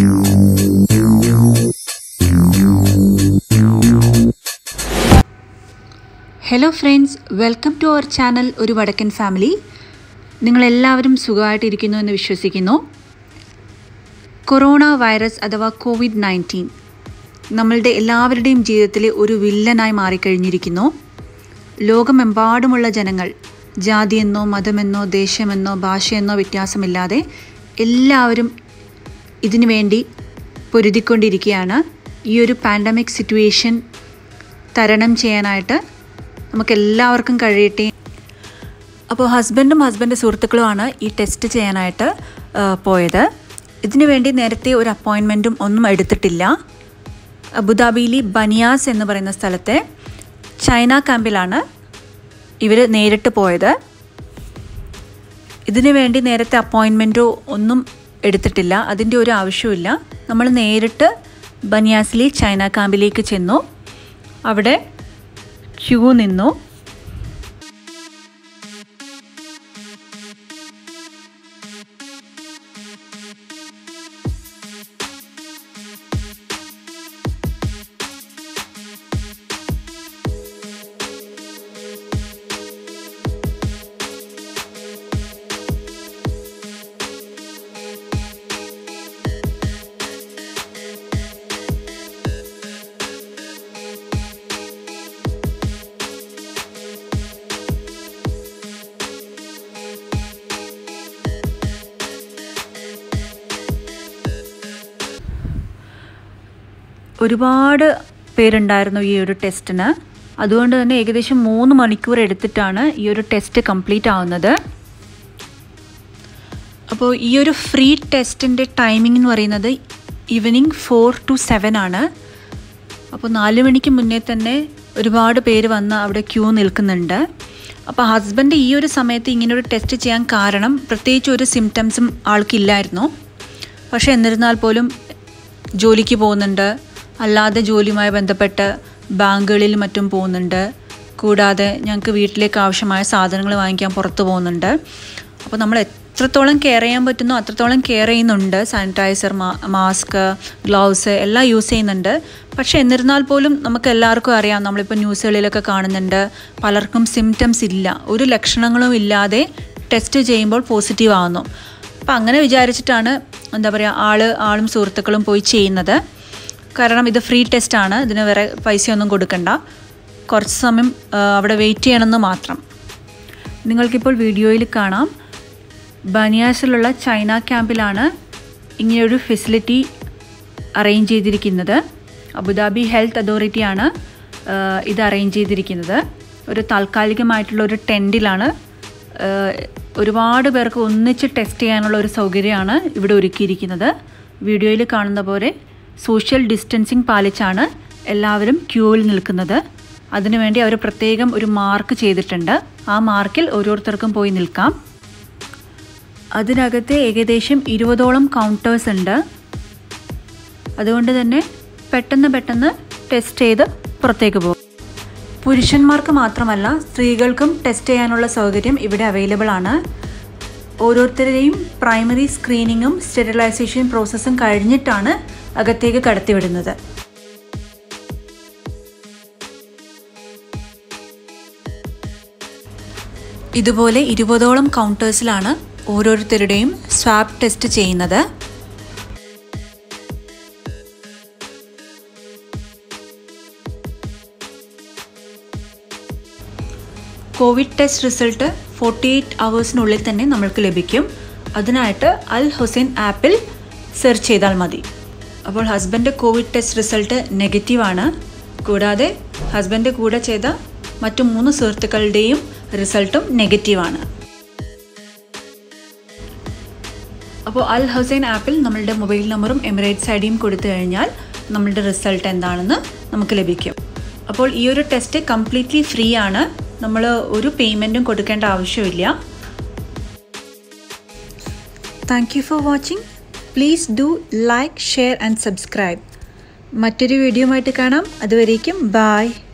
hello friends welcome to our channel ഒരു വടക്കൻ family നിങ്ങളെല്ലാവരും സുഖമായിട്ടിരിക്കുന്നു എന്ന് വിശ്വസിക്കുന്നു കൊറോണ വൈറസ് അഥവാ കോവിഡ് നയൻറ്റീൻ നമ്മളുടെ എല്ലാവരുടെയും ജീവിതത്തിലെ ഒരു വില്ലനായി മാറിക്കഴിഞ്ഞിരിക്കുന്നു ലോകമെമ്പാടുമുള്ള ജനങ്ങൾ ജാതിയെന്നോ മതമെന്നോ ദേശമെന്നോ ഭാഷയെന്നോ വ്യത്യാസമില്ലാതെ എല്ലാവരും ഇതിനു വേണ്ടി പൊരുതിക്കൊണ്ടിരിക്കുകയാണ് ഈ ഒരു പാൻഡമിക് സിറ്റുവേഷൻ തരണം ചെയ്യാനായിട്ട് നമുക്ക് എല്ലാവർക്കും കഴിയട്ടെ അപ്പോൾ ഹസ്ബൻഡും ഹസ്ബൻഡ് സുഹൃത്തുക്കളുമാണ് ഈ ടെസ്റ്റ് ചെയ്യാനായിട്ട് ആ, പോയത് ഇതിനു വേണ്ടി നേരത്തെ ഒരു അപ്പോയിൻമെൻറ്റും ഒന്നും എടുത്തിട്ടില്ല അബുദാബിയിലെ ബനിയാസ് എന്ന് പറയുന്ന സ്ഥലത്തെ ചൈന ക്യാമ്പിലാണ് ഇവർ നേരിട്ട് പോയത് ഇതിനു വേണ്ടി നേരത്തെ അപ്പോയിൻമെൻറ്റോ ഒന്നും എടുത്തിട്ടില്ല അതിൻ്റെ ഒരു ആവശ്യമില്ല നമ്മൾ നേരിട്ട് ബനിയാസിലെ ചൈന ക്യാമ്പിലേക്ക് ചെന്നു അവിടെ ക്യൂ നിന്നു ഒരുപാട് പേരുണ്ടായിരുന്നു ഈ ഒരു ടെസ്റ്റിന് അതുകൊണ്ട് തന്നെ ഏകദേശം മൂന്ന് മണിക്കൂർ എടുത്തിട്ടാണ് ഈ ഒരു ടെസ്റ്റ് കംപ്ലീറ്റ് ആവുന്നത് അപ്പോൾ ഈ ഒരു ഫ്രീ ടെസ്റ്റിൻ്റെ ടൈമിംഗ് എന്ന് പറയുന്നത് ഈവനിങ് ഫോർ ടു സെവൻ ആണ് അപ്പോൾ നാല് മണിക്ക് മുന്നേ തന്നെ ഒരുപാട് പേര് വന്ന് അവിടെ ക്യൂ നിൽക്കുന്നുണ്ട് അപ്പോൾ ഹസ്ബൻഡ് ഈ ഒരു സമയത്ത് ഇങ്ങനെ ഒരു ടെസ്റ്റ് ചെയ്യാൻ കാരണം പ്രത്യേകിച്ച് ഒരു സിംറ്റംസും ആൾക്കില്ലായിരുന്നു പക്ഷേ എന്നിരുന്നാൽ പോലും ജോലിക്ക് പോകുന്നുണ്ട് അല്ലാതെ ജോലിയുമായി ബന്ധപ്പെട്ട് ബാങ്കുകളിൽ മറ്റും പോകുന്നുണ്ട് കൂടാതെ ഞങ്ങൾക്ക് വീട്ടിലേക്ക് ആവശ്യമായ സാധനങ്ങൾ വാങ്ങിക്കാൻ പുറത്ത് പോകുന്നുണ്ട് അപ്പോൾ നമ്മൾ എത്രത്തോളം കെയർ ചെയ്യാൻ പറ്റുന്നോ അത്രത്തോളം കെയർ ചെയ്യുന്നുണ്ട് സാനിറ്റൈസർ മാസ്ക് ഗ്ലൗസ് എല്ലാം യൂസ് ചെയ്യുന്നുണ്ട് പക്ഷേ എന്നിരുന്നാൽ പോലും നമുക്ക് എല്ലാവർക്കും അറിയാം നമ്മളിപ്പോൾ ന്യൂസുകളിലൊക്കെ കാണുന്നുണ്ട് പലർക്കും സിംറ്റംസ് ഇല്ല ഒരു ലക്ഷണങ്ങളും ഇല്ലാതെ ടെസ്റ്റ് ചെയ്യുമ്പോൾ പോസിറ്റീവ് ആവുന്നു അപ്പോൾ അങ്ങനെ വിചാരിച്ചിട്ടാണ് എന്താ പറയുക ആള് ആളും സുഹൃത്തുക്കളും പോയി ചെയ്യുന്നത് കാരണം ഇത് ഫ്രീ ടെസ്റ്റാണ് ഇതിന് വേറെ പൈസയൊന്നും കൊടുക്കണ്ട കുറച്ച് സമയം ആ, അവിടെ വെയിറ്റ് ചെയ്യണമെന്ന് മാത്രം നിങ്ങൾക്കിപ്പോൾ വീഡിയോയിൽ കാണാം ബനിയാസിലുള്ള ചൈന ക്യാമ്പിലാണ് ഇങ്ങനെയൊരു ഫെസിലിറ്റി അറേഞ്ച് ചെയ്തിരിക്കുന്നത് അബുദാബി ഹെൽത്ത് അതോറിറ്റിയാണ് ആ, ഇത് അറേഞ്ച് ചെയ്തിരിക്കുന്നത് ഒരു താൽക്കാലികമായിട്ടുള്ള ഒരു ടെൻറ്റിലാണ് ഒരുപാട് പേർക്ക് ഒന്നിച്ച് ടെസ്റ്റ് ചെയ്യാനുള്ള ഒരു സൗകര്യമാണ് ഇവിടെ ഒരുക്കിയിരിക്കുന്നത് വീഡിയോയിൽ കാണുന്ന പോലെ സോഷ്യൽ ഡിസ്റ്റൻസിങ് പാലിച്ചാണ് എല്ലാവരും ക്യൂവിൽ നിൽക്കുന്നത് അതിനുവേണ്ടി അവർ പ്രത്യേകം ഒരു മാർക്ക് ചെയ്തിട്ടുണ്ട് ആ മാർക്കിൽ ഓരോരുത്തർക്കും പോയി നിൽക്കാം അതിനകത്ത് ഏകദേശം ഇരുപതോളം കൗണ്ടേഴ്സ് ഉണ്ട് അതുകൊണ്ട് തന്നെ പെട്ടെന്ന് പെട്ടെന്ന് ടെസ്റ്റ് ചെയ്ത് പുറത്തേക്ക് പോകും പുരുഷന്മാർക്ക് മാത്രമല്ല സ്ത്രീകൾക്കും ടെസ്റ്റ് ചെയ്യാനുള്ള സൗകര്യം ഇവിടെ അവൈലബിൾ ആണ് ഓരോരുത്തരുടെയും പ്രൈമറി സ്ക്രീനിങ്ങും സ്റ്റെറിലൈസേഷൻ പ്രോസസ്സും കഴിഞ്ഞിട്ടാണ് അകത്തേക്ക് കടത്തിവിടുന്നത് ഇതുപോലെ ഇരുപതോളം കൗണ്ടേഴ്സിലാണ് ഓരോരുത്തരുടെയും സ്വാബ് ടെസ്റ്റ് ചെയ്യുന്നത് COVID test result forty eight അവേഴ്സിനുള്ളിൽ തന്നെ നമ്മൾക്ക് ലഭിക്കും അതിനായിട്ട് അൽ ഹുസൈൻ ആപ്പിൽ സെർച്ച് ചെയ്താൽ മതി അപ്പോൾ ഹസ്ബൻഡ് കോവിഡ് ടെസ്റ്റ് റിസൾട്ട് നെഗറ്റീവാണ് കൂടാതെ ഹസ്ബൻഡ് കൂടെ ചെയ്ത മറ്റു മൂന്ന് സുഹൃത്തുക്കളുടെയും റിസൾട്ടും നെഗറ്റീവാണ് അപ്പോൾ അൽ ഹുസൈൻ ആപ്പിൽ നമ്മളുടെ മൊബൈൽ നമ്പറും എമിറേറ്റ്സ് ഐ ഡിയും കൊടുത്തു കഴിഞ്ഞാൽ നമ്മളുടെ റിസൾട്ട് എന്താണെന്ന് നമുക്ക് ലഭിക്കും അപ്പോൾ ഈ ഒരു ടെസ്റ്റ് കംപ്ലീറ്റ്ലി ഫ്രീ ആണ് നമ്മൾ ഒരു പേയ്മെൻറ്റും കൊടുക്കേണ്ട ആവശ്യമില്ല thank you for watching please do like share and subscribe മറ്റൊരു വീഡിയോ ആയിട്ട് കാണാം അതുവരേക്കും ബായ്